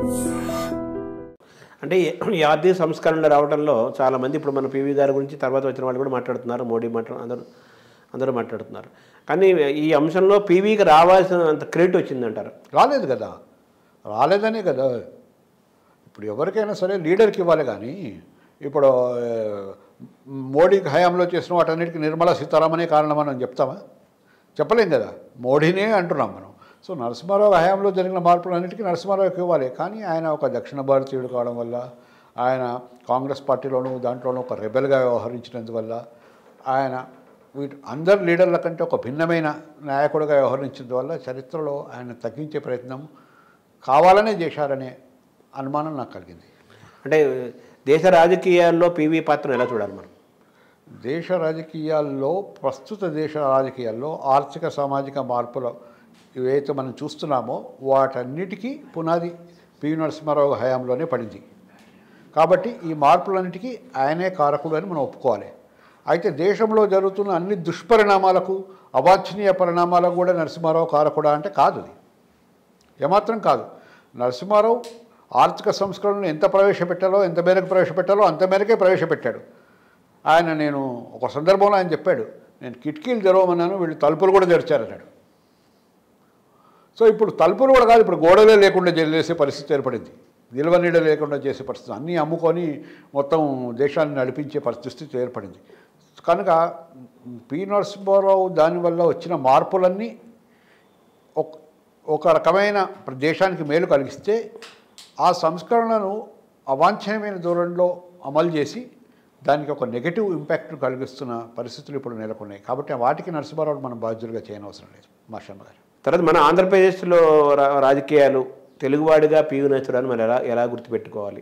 అంటే ఈ- ఈ ఆర్థిక సంస్కరణలు రావడంలో చాలామంది ఇప్పుడు మన పివి గారి గురించి తర్వాత వచ్చిన వాళ్ళు కూడా మాట్లాడుతున్నారు మోడీ మాట్లా అందరూ అందరూ మాట్లాడుతున్నారు కానీ ఈ అంశంలో పీవీకి రావాల్సినంత క్రెడిట్ వచ్చిందంటారు రాలేదు కదా రాలేదనే కదా ఇప్పుడు ఎవరికైనా సరే లీడర్కి ఇవ్వాలి కానీ ఇప్పుడు ఆ, మోడీ హయాంలో చేసిన వాటన్నిటికీ నిర్మలా సీతారామనే కారణమని మనం చెప్తామా చెప్పలేం కదా మోడీనే అంటున్నాం మనం సో నరసింహారావు హయాంలో జరిగిన మార్పులన్నిటికీ నరసింహారావుకి ఇవ్వాలి కానీ ఆయన ఒక దక్షిణ భారతీయుడు కావడం వల్ల ఆయన కాంగ్రెస్ పార్టీలోనూ దాంట్లోనూ ఒక రెబెల్గా వ్యవహరించినందువల్ల ఆయన వీటి అందరి లీడర్ల కంటే ఒక భిన్నమైన నాయకుడిగా వ్యవహరించినందువల్ల చరిత్రలో ఆయన తగ్గించే ప్రయత్నం కావాలనే చేశారనే అనుమానం నాకు కలిగింది అంటే దేశ రాజకీయాల్లో పీవీ పాత్రను ఎలా చూడాలి మనం దేశ రాజకీయాల్లో ప్రస్తుత దేశ రాజకీయాల్లో ఆర్థిక సామాజిక మార్పులు ఏవైతే మనం చూస్తున్నామో వాటన్నిటికీ పునాది పివి నరసింహారావు హయాంలోనే పడింది కాబట్టి ఈ మార్పులన్నిటికీ ఆయనే కారకుడు అని మనం ఒప్పుకోవాలి అయితే దేశంలో జరుగుతున్న అన్ని దుష్పరిణామాలకు అవాంఛనీయ పరిణామాలకు కూడా నరసింహారావు కారకుడా అంటే కాదు అది ఏమాత్రం కాదు నరసింహారావు ఆర్థిక సంస్కరణను ఎంత ప్రవేశపెట్టాలో ఎంత మేరకు ప్రవేశపెట్టాలో అంత మేరకే ప్రవేశపెట్టాడు ఆయన నేను ఒక సందర్భంలో ఆయన చెప్పాడు నేను కిటికీలు తెరవమన్నాను వీళ్ళు తలుపులు కూడా తెరిచారన్నాడు సో ఇప్పుడు తలుపులు కూడా కాదు ఇప్పుడు గోడలే లేకుండా చేసే పరిస్థితి ఏర్పడింది నిల్వ నీడ లేకుండా చేసే పరిస్థితి అన్నీ అమ్ముకొని మొత్తం దేశాన్ని నడిపించే పరిస్థితి ఏర్పడింది కనుక పి నరసింహారావు దానివల్ల వచ్చిన మార్పులన్నీ ఒక ఒక రకమైన దేశానికి మేలు కలిగిస్తే ఆ సంస్కరణను అవాంఛనీయమైన దూరంలో అమలు చేసి దానికి ఒక నెగటివ్ ఇంపాక్ట్ కలిగిస్తున్న పరిస్థితులు ఇప్పుడు నెలకొన్నాయి కాబట్టి వాటికి నరసింహారావు మనం బాధ్యులుగా చేయనవసరం లేదు మా శర్మ గారు తర్వాత మన ఆంధ్రప్రదేశ్లో రా- రాజకీయాలు తెలుగువాడిగా పీవీ నరసింహరావుని మనం ఎలా ఎలా గుర్తుపెట్టుకోవాలి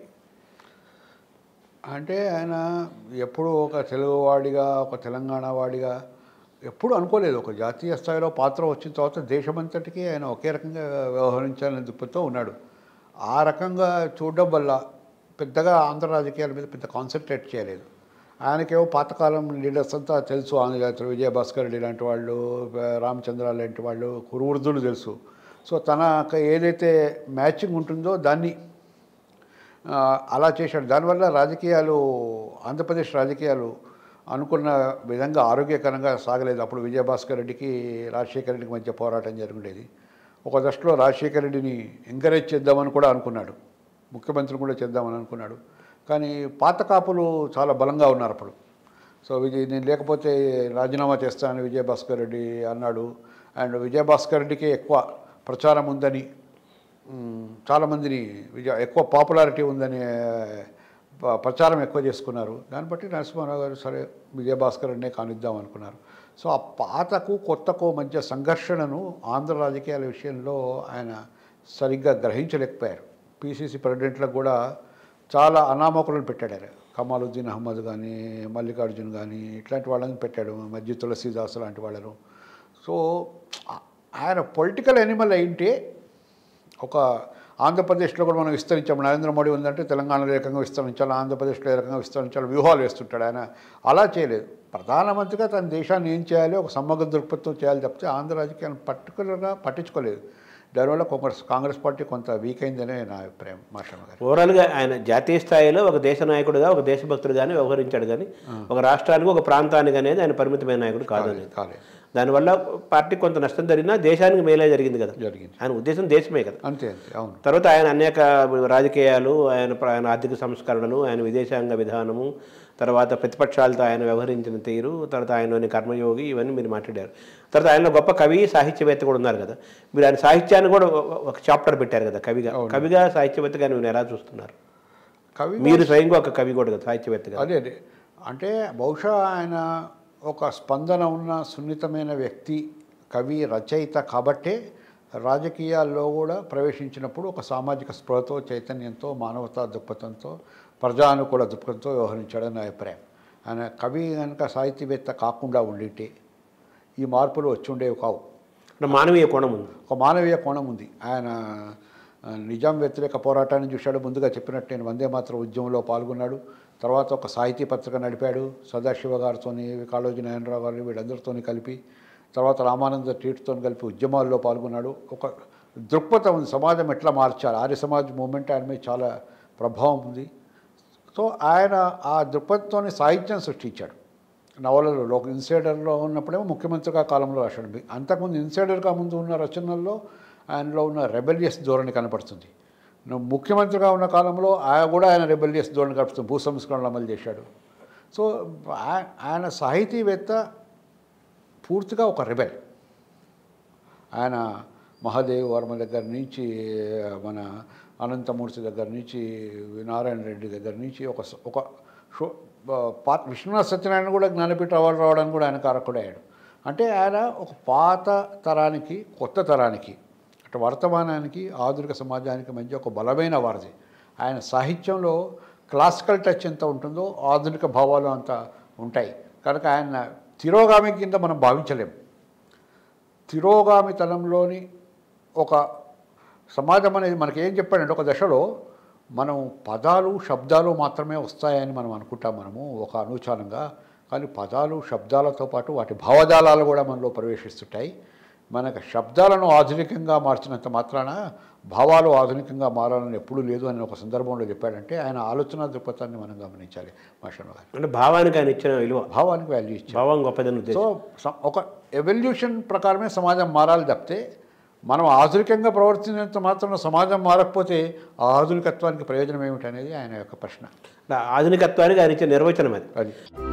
అంటే ఆయన ఎప్పుడు ఒక తెలుగువాడిగా ఒక తెలంగాణ వాడిగా ఎప్పుడు అనుకోలేదు ఒక జాతీయ స్థాయిలో పాత్ర వచ్చిన తర్వాత దేశమంతటికీ ఆయన ఒకే రకంగా వ్యవహరించాలనే దుప్పతో ఉన్నాడు ఆ రకంగా చూడడం వల్ల పెద్దగా ఆంధ్ర రాజకీయాల మీద పెద్ద కాన్సన్ట్రేట్ చేయలేదు ఆయనకేమో పాతకాలం లీడర్స్ అంతా తెలుసు ఆంధ్రజాతర విజయభాస్కర్ రెడ్డి లాంటి వాళ్ళు రామచంద్ర లాంటి వాళ్ళు కురువృద్ధులు తెలుసు సో తనకు ఏదైతే మ్యాచింగ్ ఉంటుందో దాన్ని ఆ, అలా చేశాడు దానివల్ల రాజకీయాలు ఆంధ్రప్రదేశ్ రాజకీయాలు అనుకున్న విధంగా ఆరోగ్యకరంగా సాగలేదు అప్పుడు విజయభాస్కర్ రెడ్డికి రాజశేఖర రెడ్డికి మధ్య పోరాటం జరుగుండేది ఒక దశలో రాజశేఖర రెడ్డిని ఎంకరేజ్ చేద్దామని కూడా అనుకున్నాడు ముఖ్యమంత్రి కూడా చేద్దామని అనుకున్నాడు కానీ పాత కాపులు చాలా బలంగా ఉన్నారు అప్పుడు సో విజయ్ నేను లేకపోతే రాజీనామా చేస్తానని విజయభాస్కర్ రెడ్డి అన్నాడు అండ్ విజయభాస్కర్ రెడ్డికి ఎక్కువ ప్రచారం ఉందని మ్, చాలామందిని విజయ ఎక్కువ పాపులారిటీ ఉందని ప- ప్రచారం ఎక్కువ చేసుకున్నారు దాన్ని బట్టి నరసింహారావు గారు సరే విజయభాస్కర్ రెడ్డినే కానిద్దాం అనుకున్నారు సో ఆ పాతకు కొత్తకు మధ్య సంఘర్షణను ఆంధ్ర రాజకీయాల విషయంలో ఆయన సరిగ్గా గ్రహించలేకపోయారు పిసిసి ప్రెసిడెంట్లకు కూడా చాలా అనామకులను పెట్టాడు ఆయన కమాలుద్దీన్ అహ్మద్ కానీ మల్లికార్జున్ కానీ ఇట్లాంటి వాళ్ళని పెట్టాడు మధ్య తులసీదాస్ లాంటి వాళ్ళను సో ఆ- ఆయన పొలిటికల్ ఎనిమల్ అయింటే ఒక ఆంధ్రప్రదేశ్లో కూడా మనం విస్తరించాం నరేంద్ర మోడీ ఉందంటే తెలంగాణలో ఏ రకంగా విస్తరించాలి ఆంధ్రప్రదేశ్లో ఏ రకంగా విస్తరించాలి వ్యూహాలు వేస్తుంటాడు ఆయన అలా చేయలేదు ప్రధానమంత్రిగా తన దేశాన్ని ఏం చేయాలి ఒక సమగ్ర దృక్పథంతో చేయాలి తప్పితే ఆంధ్ర రాజకీయాలను పర్టికులర్గా పట్టించుకోలేదు దానివల్ల కాంగ్రెస్ కాంగ్రెస్ పార్టీ కొంత వీక్ అయిందనే నా అభిప్రాయం మాట్లాడ గారు ఓవరాల్గా ఆయన జాతీయ స్థాయిలో ఒక దేశ నాయకుడిగా ఒక దేశభక్తుడుగానే వ్యవహరించాడు కానీ ఒక రాష్ట్రానికి ఒక ప్రాంతానికి అనేది ఆయన పరిమితమైన నాయకుడు కాదు అనేది కాలేదు దానివల్ల పార్టీ కొంత నష్టం జరిగినా దేశానికి మేలే జరిగింది కదా జరిగింది ఆయన ఉద్దేశం దేశమే కదా అంతే అంతే అవును తర్వాత ఆయన అనేక రాజకీయాలు ఆయన ప్ర- ఆయన ఆర్థిక సంస్కరణలు ఆయన విదేశాంగ విధానము తర్వాత ప్రతిపక్షాలతో ఆయన వ్యవహరించిన తీరు తర్వాత ఆయనలోని కర్మయోగి ఇవన్నీ మీరు మాట్లాడారు తర్వాత ఆయనలో గొప్ప కవి సాహిత్యవేత్త కూడా ఉన్నారు కదా మీరు ఆయన సాహిత్యాన్ని కూడా ఒక- ఒక చాప్టర్ పెట్టారు కదా కవిగా కవిగా సాహిత్యవేత్తగా మీరు ఎలా చూస్తున్నారు కవి మీరు స్వయంగా ఒక కవి కూడా కదా సాహిత్యవేత్తగా అదే అదే అంటే బహుశా ఆయన ఒక స్పందన ఉన్న సున్నితమైన వ్యక్తి కవి రచయిత కాబట్టే రాజకీయాల్లో కూడా ప్రవేశించినప్పుడు ఒక సామాజిక స్పృహతో చైతన్యంతో మానవతా దృక్పథంతో ప్రజానుకూల దృక్పథంతో వ్యవహరించాడని నా అభిప్రాయం ఆయన కవి కనుక సాహితీవేత్త కాకుండా ఉండింటే ఈ మార్పులు వచ్చి ఉండేవి కావు అంటే మానవీయ కోణం ఉంది ఒక మానవీయ కోణం ఉంది ఆయన ఆ, నిజాం వ్యతిరేక పోరాటాన్ని చూశాడు ముందుగా చెప్పినట్టు నేను వందే మాత్రం ఉద్యమంలో పాల్గొన్నాడు తర్వాత ఒక సాహితీ పత్రిక నడిపాడు సదాశివ గారితోని కాళోజీ నారాయణరావు గారిని వీళ్ళందరితోని కలిపి తర్వాత రామానంద టీట్తో కలిపి ఉద్యమాల్లో పాల్గొన్నాడు ఒక దృక్పథం ఉంది సమాజం ఎట్లా మార్చాలి ఆర్య సమాజ్ మూమెంట్ ఆయన మీద చాలా ప్రభావం ఉంది సో ఆయన ఆ దృక్పథంతోని సాహిత్యం సృష్టించాడు నవలలో లోక ఇన్సైడర్లో ఉన్నప్పుడేమో ముఖ్యమంత్రిగా కాలంలో రాశాడు మీ- అంతకుముందు ఇన్సైడర్గా ముందు ఉన్న రచనల్లో ఆయనలో ఉన్న రెబెలియస్ ధోరణి కనపడుతుంది నువ్వు ముఖ్యమంత్రిగా ఉన్న కాలంలో ఆయన కూడా ఆయన రెబెలియస్ ధోరణి కనపడుతుంది భూ సంస్కరణలు అమలు చేశాడు సో ఆ- ఆయన సాహితీవేత్త పూర్తిగా ఒక రెబెల్ ఆయన మహాదేవ్ వర్మ దగ్గర నుంచి మన అనంతమూర్తి దగ్గర నుంచి నారాయణ రెడ్డి దగ్గర నుంచి ఒక స- ఒక షో పాత విశ్వనాథ్ సత్యనారాయణ కూడా జ్ఞానపీఠ అవార్డు రావడానికి కూడా ఆయన కారకుడయ్యాడు అంటే ఆయన ఒక పాత తరానికి కొత్త తరానికి అటు వర్తమానానికి ఆధునిక సమాజానికి మధ్య ఒక బలమైన వారధి ఆయన సాహిత్యంలో క్లాసికల్ టచ్ ఎంత ఉంటుందో ఆధునిక భావాలు అంత ఉంటాయి కనుక ఆయన తిరోగామి కింద మనం భావించలేం తిరోగామితనంలోని ఒక సమాజం అనేది మనకి ఏం చెప్పాడంటే ఒక దశలో మనం పదాలు శబ్దాలు మాత్రమే వస్తాయని మనం అనుకుంటాం మనము ఒక అనుచానంగా కానీ పదాలు శబ్దాలతో పాటు వాటి భావజాలాలు కూడా మనలో ప్రవేశిస్తుంటాయి మనకు శబ్దాలను ఆధునికంగా మార్చినంత మాత్రాన భావాలు ఆధునికంగా మారాలని ఎప్పుడూ లేదు అని ఒక సందర్భంలో చెప్పాడంటే ఆయన ఆలోచన దృక్పథాన్ని మనం గమనించాలి మాషణ గారు అంటే భావానికి ఆయన ఇచ్చిన విలువ భావానికి వాల్యూ ఇచ్చారు భావం గొప్పదని ఉద్దేశం సో స- ఒక ఎవల్యూషన్ ప్రకారమే సమాజం మారాలి తప్పితే మనం ఆధునికంగా ప్రవర్తించినంత మాత్రం సమాజం మారకపోతే ఆ ఆధునికత్వానికి ప్రయోజనం ఏమిటి అనేది ఆయన యొక్క ప్రశ్న ఆధునికత్వానికి ఆయన ఇచ్చే నిర్వచనం అది అది